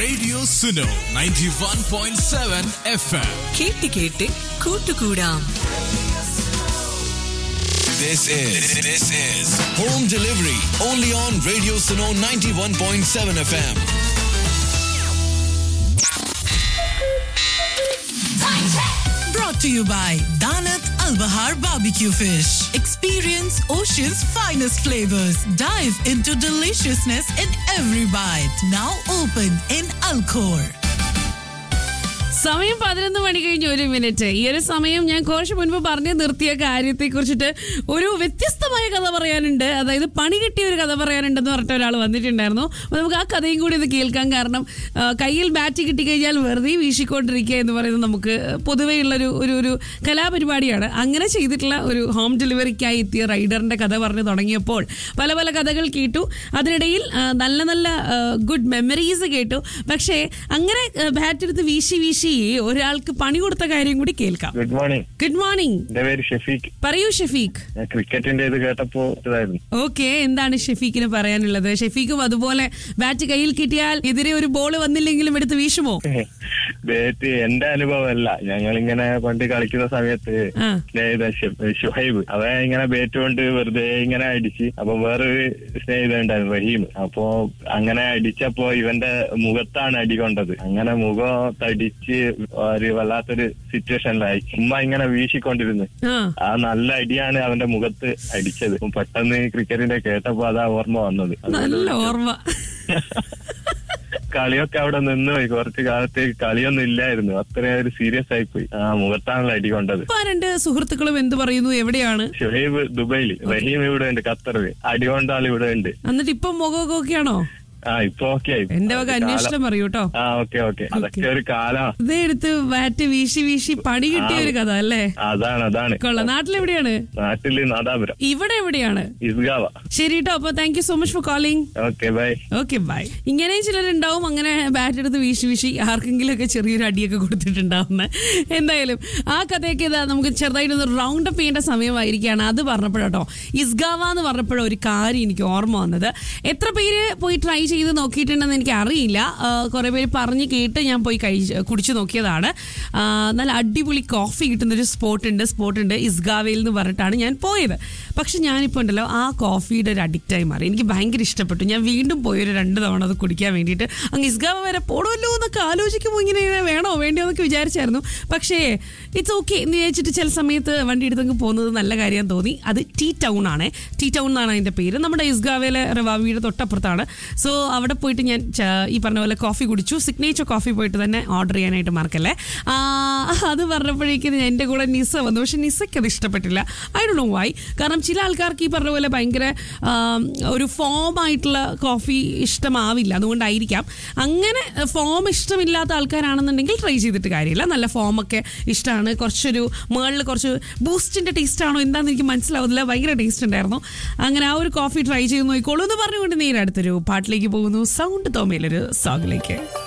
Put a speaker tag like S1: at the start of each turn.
S1: Radio Suno 91.7 FM.
S2: കേട്ട് കേട്ട് കൂട്ടുകൂടാം
S1: This is this is home delivery only on Radio Suno 91.7 FM.
S2: brought to you by Danat Al Bahar Barbecue Fish. Experience ocean's finest flavors. Dive into deliciousness in every bite. Now open in Alcor.
S3: സമയം പതിനൊന്ന് മണി കഴിഞ്ഞ് ഒരു minute ഈ ഒരു സമയം ഞാൻ കുറച്ച് മുൻപ് പറഞ്ഞു നിർത്തിയ കാര്യത്തെ കുറിച്ചിട്ട് ഒരു വ്യത്യസ്തമായ കഥ പറയാനുണ്ട് അതായത് പണി കിട്ടിയ ഒരു കഥ പറയാനുണ്ടെന്ന് പറഞ്ഞിട്ട് ഒരാൾ വന്നിട്ടുണ്ടായിരുന്നു അപ്പോൾ നമുക്ക് ആ കഥയും കൂടി ഇത് കേൾക്കാൻ കാരണം ആ, കയ്യിൽ ബാറ്റ് കിട്ടിക്കഴിഞ്ഞാൽ വെറുതെ വീശിക്കൊണ്ടിരിക്കുക എന്ന് പറയുന്നത് നമുക്ക് പൊതുവെയുള്ളൊരു ഒരു ഒരു കലാപരിപാടിയാണ് അങ്ങനെ ചെയ്തിട്ടുള്ള ഒരു ഹോം ഡെലിവറിക്കായി എത്തിയ റൈഡറിന്റെ കഥ പറഞ്ഞു തുടങ്ങിയപ്പോൾ പല പല കഥകൾ കേട്ടു അതിനിടയിൽ ആ, നല്ല നല്ല ഗുഡ് മെമ്മറീസ് കേട്ടു പക്ഷേ അങ്ങനെ ബാറ്റ് എടുത്ത് വീശി വീശി ഒരാൾക്ക് പണി കൊടുത്ത കാര്യം കൂടി കേൾക്കാം
S4: ഗുഡ് മോർണിംഗ്
S3: ഗുഡ് മോർണിംഗ്
S4: എന്റെ പേര് ഷെഫീഖ്
S3: പറയൂ ഷെഫീഖ്
S4: ഞാൻ ക്രിക്കറ്റിന്റെ ഇത് കേട്ടപ്പോ ഇതായിരുന്നു
S3: ഓക്കെ എന്താണ് ഷെഫീഖിന് പറയാനുള്ളത് ഷെഫീഖും അതുപോലെ ബാറ്റ് കയ്യിൽ കിട്ടിയാൽ എതിരെ ഒരു ബോൾ വന്നില്ലെങ്കിലും എടുത്ത് വീശുമോ
S4: ബേറ്റ് എന്റെ അനുഭവമല്ല ഞങ്ങൾ ഇങ്ങനെ പണ്ട് കളിക്കുന്ന സമയത്ത്
S3: ആ.
S4: സ്നേഹിത ഷെ- ഷുഹൈബ് അവൻ ഇങ്ങനെ ബേറ്റ് കൊണ്ട് വെറുതെ ഇങ്ങനെ അടിച്ച് അപ്പൊ വേറൊരു സ്നേഹിതൻ ഉണ്ടായിരുന്നു റഹീം അപ്പൊ അങ്ങനെ അടിച്ചപ്പോ ഇവന്റെ മുഖത്താണ് അടി കൊണ്ടത് അങ്ങനെ മുഖം തടിച്ച് ഒരു വല്ലാത്തൊരു സിറ്റുവേഷനിലായി ഉമ്മ ഇങ്ങനെ വീശിക്കൊണ്ടിരുന്നു
S3: ആ
S4: ആ നല്ല അടിയാണ് അവന്റെ മുഖത്ത് അടിച്ചത് അപ്പം പെട്ടെന്ന് ക്രിക്കറ്റിന്റെ കേട്ടപ്പോ അതാ ഓർമ്മ വന്നത്
S3: നല്ല ഓർമ്മ
S4: കളിയൊക്കെ അവിടെ നിന്ന് പോയി കുറച്ച് കാലത്തേക്ക് കളിയൊന്നും ഇല്ലായിരുന്നു അത്രയും ഒരു സീരിയസ് ആയി പോയി ആ മുഖത്താണല്ലോ അടി കൊണ്ടത്
S3: ഇപ്പൊ ആ രണ്ട് സുഹൃത്തുക്കളും എന്ത് പറയുന്നു എവിടെയാണ്
S4: ഷുഹൈബ് ദുബൈയിൽ റഹീം ഇവിടെ ഉണ്ട് ഖത്തറിൽ അടി കൊണ്ട ആൾ ഇവിടെ ഉണ്ട്
S3: എന്നിട്ട് ഇപ്പൊ മുഖമൊക്കെ ഒക്കെയാണോ
S4: ആ ഇപ്പൊ ഓക്കെ ആയി
S3: എന്റെ വക അന്വേഷണം പറയൂ കേട്ടോ
S4: ആ ഓക്കെ ഓക്കെ അതൊക്കെ ഒരു കാലാ
S3: ഇതേ എടുത്ത് ബാറ്റ് വീശി വീശി പണി കിട്ടിയ ഒരു കഥ അല്ലേ
S4: അതാണ് അതാണ്
S3: കൊള്ളാം നാട്ടിലെവിടെയാണ്
S4: നാട്ടില് നാദാപുരം
S3: ഇവിടെ എവിടെയാണ്
S4: ഇസ്ഗാവ
S3: ശരി കേട്ടോ അപ്പൊ thank you so much for calling
S4: okay bye
S3: okay bye ഇങ്ങനെയും ചിലരുണ്ടാവും അങ്ങനെ ബാറ്റ് എടുത്ത് വീശി വീശി ആർക്കെങ്കിലും ഒക്കെ ചെറിയൊരു അടിയൊക്കെ കൊടുത്തിട്ടുണ്ടാവുന്ന എന്തായാലും ആ കഥയൊക്കെ ഇതാ നമുക്ക് ചെറുതായിട്ടൊന്ന് റൗണ്ട് അപ്പ് ചെയ്യേണ്ട സമയമായിരിക്കുകയാണ് അത് പറഞ്ഞപ്പോഴാട്ടോ ഇസ്ഗാവ എന്ന് പറഞ്ഞപ്പോഴോ ഒരു കാര്യം എനിക്ക് ഓർമ്മ വന്നത് എത്ര പേര് പോയി ട്രൈ ചെയ്ത് നോക്കിയിട്ടുണ്ടെന്ന് എനിക്ക് അറിയില്ല ആ, കുറെ പേര് പറഞ്ഞ് കേട്ട് ഞാൻ പോയി കഴിച്ച് കുടിച്ചു നോക്കിയതാണ് ആ, നല്ല അടിപൊളി കോഫി കിട്ടുന്ന ഒരു സ്പോട്ട് ഉണ്ട് സ്പോട്ട് ഉണ്ട് ഇസ്ഗാവയിൽ എന്ന് പറഞ്ഞിട്ടാണ് ഞാൻ പോയത് പക്ഷെ ഞാനിപ്പോൾ ഉണ്ടല്ലോ ആ കോഫിയുടെ ഒരു അഡിക്റ്റായി മാറി എനിക്ക് ഭയങ്കര ഇഷ്ടപ്പെട്ടു ഞാൻ വീണ്ടും പോയി ഒരു രണ്ട് തവണ അത് കുടിക്കാൻ വേണ്ടിയിട്ട് അങ്ങ് ഇസ്ഗാവ വരെ പോടുമല്ലോ എന്നൊക്കെ ആലോചിക്കുമ്പോൾ ഇങ്ങനെ ഇങ്ങനെ വേണോ വേണ്ടിയോ എന്നൊക്കെ വിചാരിച്ചായിരുന്നു പക്ഷേ ഇറ്റ്സ് ഓക്കെ എന്ന് വിചാരിച്ചിട്ട് ചില സമയത്ത് വണ്ടി എടുത്തങ്ങ് പോകുന്നത് നല്ല കാര്യം തോന്നി അത് ടീ ടൗൺ ആണ് ടീ ടൗൺ എന്നാണ് അതിൻ്റെ പേര് നമ്മുടെ ഇസ്ഗാവയിലെ റവാവിയുടെ തൊട്ടപ്പുറത്താണ് സോ അവിടെ പോയിട്ട് ഞാൻ ച- ഈ പറഞ്ഞ പോലെ കോഫി കുടിച്ചു സിഗ്നേച്ചർ കോഫി പോയിട്ട് തന്നെ ഓർഡർ ചെയ്യാനായിട്ട് മറക്കല്ലേ ആ, അത് പറഞ്ഞപ്പോഴേക്കും എൻ്റെ കൂടെ നിസ വന്നു പക്ഷെ നിസയ്ക്ക് അത് ഇഷ്ടപ്പെട്ടില്ല ഐ ഡോ നോ വൈ കാരണം ചില ആൾക്കാർക്ക് ഈ പറഞ്ഞ പോലെ ഭയങ്കര ആ, ഒരു ഫോം ആയിട്ടുള്ള കോഫി ഇഷ്ടമാവില്ല അതുകൊണ്ടായിരിക്കാം അങ്ങനെ ഫോം ഇഷ്ടമില്ലാത്ത ആൾക്കാരാണെന്നുണ്ടെങ്കിൽ ട്രൈ ചെയ്തിട്ട് കാര്യമില്ല നല്ല ഫോമൊക്കെ ഇഷ്ടമാണ് കുറച്ചൊരു മുകളിൽ കുറച്ച് ബൂസ്റ്റിൻ്റെ ടേസ്റ്റ് ആണോ എന്താണെന്ന് എനിക്ക് മനസ്സിലാവുന്നില്ല ഭയങ്കര ടേസ്റ്റ് ഉണ്ടായിരുന്നു അങ്ങനെ ആ ഒരു കോഫി ട്രൈ ചെയ്ത് നോക്കിക്കോളൂ എന്ന് പറഞ്ഞുകൊണ്ട് നേരെ അടുത്തൊരു പാട്ടിലേക്ക് പോകുന്നു സൗണ്ട് തോമയിലൊരു സോങ്ങിലേക്ക്